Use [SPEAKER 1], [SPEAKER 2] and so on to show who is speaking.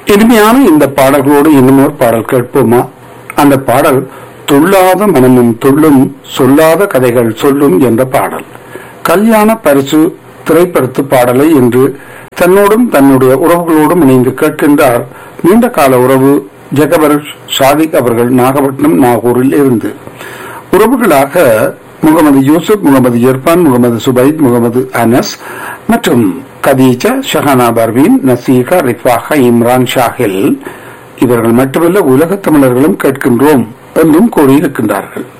[SPEAKER 1] இனிமையான இந்த பாடல்களோடு இன்னும் ஒரு பாடல் கேட்போமா அந்த பாடல் துள்ளாத மனமும் துள்ளும் சொல்லாத கதைகள் சொல்லும் என்ற பாடல் கல்யாண பரிசு திரைப்படத்து பாடலை இன்று தன்னோடும் தன்னுடைய உறவுகளோடும் இணைந்து கேட்கின்றார் நீண்ட கால உறவு ஜெகபர் ஷாதிக் அவர்கள் நாகப்பட்டினம் நாகூரில் இருந்து உறவுகளாக முகமது யூசுப் முகமது இர்பான் முகமது சுபைத் முகமது அனஸ் மற்றும் கதீஜா ஷஹானா பர்வீன் நசீகா ரிஃபாஹா இம்ரான் ஷாஹில் இவர்கள் மட்டுமல்ல உலகத் தமிழர்களும் கேட்கின்றோம் என்றும் கூறியிருக்கின்றார்கள்